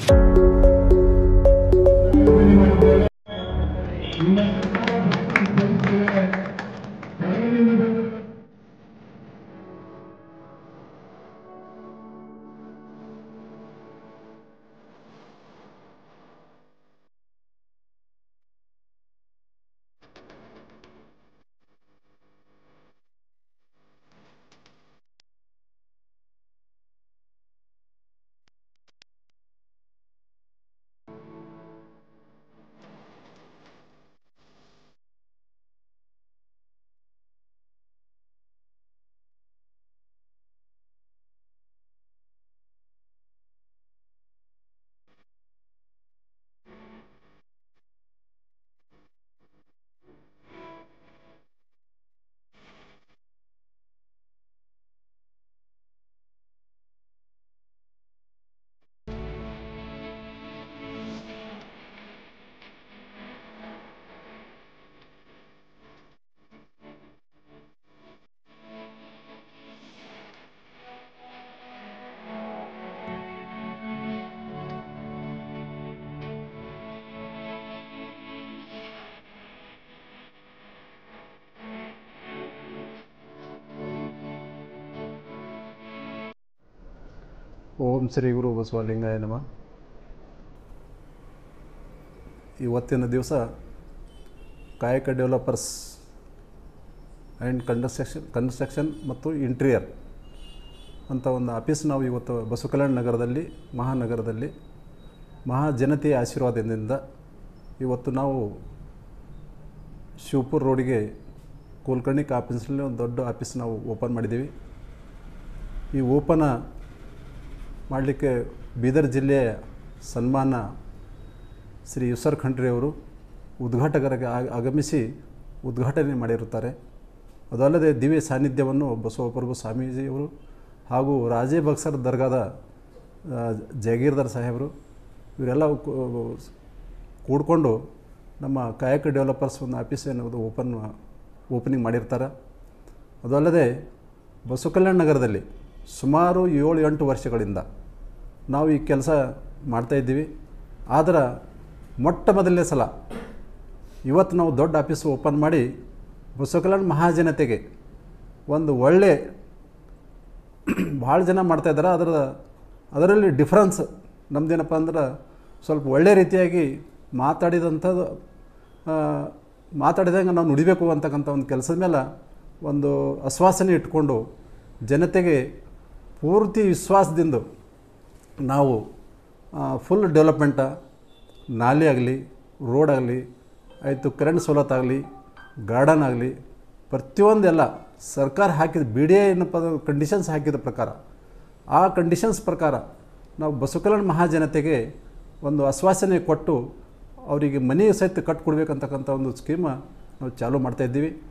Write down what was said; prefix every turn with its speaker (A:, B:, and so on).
A: ಓಂ ಶ್ರೀ ಗುರು ಬಸವಲಿಂಗಾಯ ನಮ ಇವತ್ತಿನ ದಿವಸ Kayaka developers and construction construction ಮತ್ತು ಇಂಟೀರಿಯರ್ ಅಂತ ಒಂದು ಆಫೀಸ್ ನಾವು ಇವತ್ತು ಬಸವಕಲ್ಯಾಣ ನಗರದಲ್ಲಿ ಮಹಾನಗರದಲ್ಲಿ ಮಹಾಜನತೆಯ ಆಶೀರ್ವಾದದಿಂದ ಇವತ್ತು ನಾವು ಶಿವಪುರ ರೋಡಿಗೆ ಕೋಲ್ಕರ್ಣಿಕ್ ಆಫೀಸ್ನಲ್ಲಿ ಒಂದು ದೊಡ್ಡ ಆಫೀಸ್ ನಾವು ಓಪನ್ ಮಾಡಿದ್ದೀವಿ ಈ ಓಪನ ಮಾಡಲಿಕ್ಕೆ ಬೀದರ್ ಜಿಲ್ಲೆಯ ಸನ್ಮಾನ ಶ್ರೀ ಯುಸರ್ ಖಂಡ್ರೆ ಅವರು ಉದ್ಘಾಟಕರಾಗಿ ಆ- ಆಗಮಿಸಿ ಉದ್ಘಾಟನೆ ಮಾಡಿರುತ್ತಾರೆ ಅದಲ್ಲದೆ ದಿವ್ಯ ಸಾನ್ನಿಧ್ಯವನ್ನು ಬಸವಪ್ರಭು ಸ್ವಾಮೀಜಿಯವರು ಹಾಗೂ ರಾಜೇ ಬಕ್ಸರ್ ದರ್ಗಾದ ಆ, ಜಗೀರ್ದಾರ್ ಸಾಹೇಬರು ಇವರೆಲ್ಲ ಕೂ- ಕೂಡಿಕೊಂಡು ನಮ್ಮ ಕಾಯಕ ಡೆವಲಪರ್ಸ್ ಒಂದು ಆಫೀಸ್ ಅನ್ನೋದು ಓಪನ್ ಓಪನಿಂಗ್ ಮಾಡಿರ್ತಾರೆ ಅದಲ್ಲದೆ ಬಸವಕಲ್ಯಾಣ ನಗರದಲ್ಲಿ ಸುಮಾರು ಏಳು ಎಂಟು ವರ್ಷಗಳಿಂದ ನಾವು ಈ ಕೆಲಸ ಮಾಡ್ತಾಯಿದ್ದೀವಿ ಆದ್ರೆ ಮೊಟ್ಟ ಮೊದಲನೇ ಸಲ ಇವತ್ತು ನಾವು ದೊಡ್ಡ ಆಫೀಸ್ ಓಪನ್ ಮಾಡಿ ಬಸವಕಲ್ಯಾಣ ಮಹಾಜನತೆಗೆ ಒಂದು ಒಳ್ಳೆ ಭಾಳ ಜನ ಮಾಡ್ತಾಯಿದ್ದಾರೆ ಅದರ ಅದರಲ್ಲಿ ಡಿಫ್ರೆನ್ಸ್ ನಮ್ಮದೇನಪ್ಪ ಅಂದ್ರೆ ಸ್ವಲ್ಪ ಒಳ್ಳೆ ರೀತಿಯಾಗಿ ಮಾತಾಡಿದಂಥದ್ದು ಆ, ಮಾತಾಡಿದಂಗೆ ನಾವು ನುಡಿಬೇಕು ಅಂತಕ್ಕಂಥ ಒಂದು ಕೆಲಸದ ಮೇಲೆ ಒಂದು ಆಶ್ವಾಸನೆ ಇಟ್ಕೊಂಡು ಜನತೆಗೆ ಪೂರ್ತಿ ವಿಶ್ವಾಸದಿಂದ ನಾವು ಫುಲ್ ಡೆವಲಪ್ಮೆಂಟ ನಾಲೆ ಆಗಲಿ ರೋಡ್ ಆಗಲಿ ಆಯಿತು ಕರೆಂಟ್ ಸವಲತ್ತು ಆಗಲಿ ಗಾರ್ಡನ್ ಆಗಲಿ ಪ್ರತಿಯೊಂದೆಲ್ಲ ಸರ್ಕಾರ ಹಾಕಿದ ಬಿ ಡಿ ಎ ಏನಪ್ಪ ಕಂಡೀಷನ್ಸ್ ಹಾಕಿದ ಪ್ರಕಾರ ಆ ಕಂಡೀಷನ್ಸ್ ಪ್ರಕಾರ ನಾವು ಬಸವಕಲ್ಯಾಣ ಮಹಾಜನತೆಗೆ ಒಂದು ಆಶ್ವಾಸನೆ ಕೊಟ್ಟು ಅವರಿಗೆ ಮನೆ ಸಹಿತ ಕಟ್ಕೊಡ್ಬೇಕಂತಕ್ಕಂಥ ಒಂದು ಸ್ಕೀಮ ನಾವು ಚಾಲೂ ಮಾಡ್ತಾಯಿದ್ದೀವಿ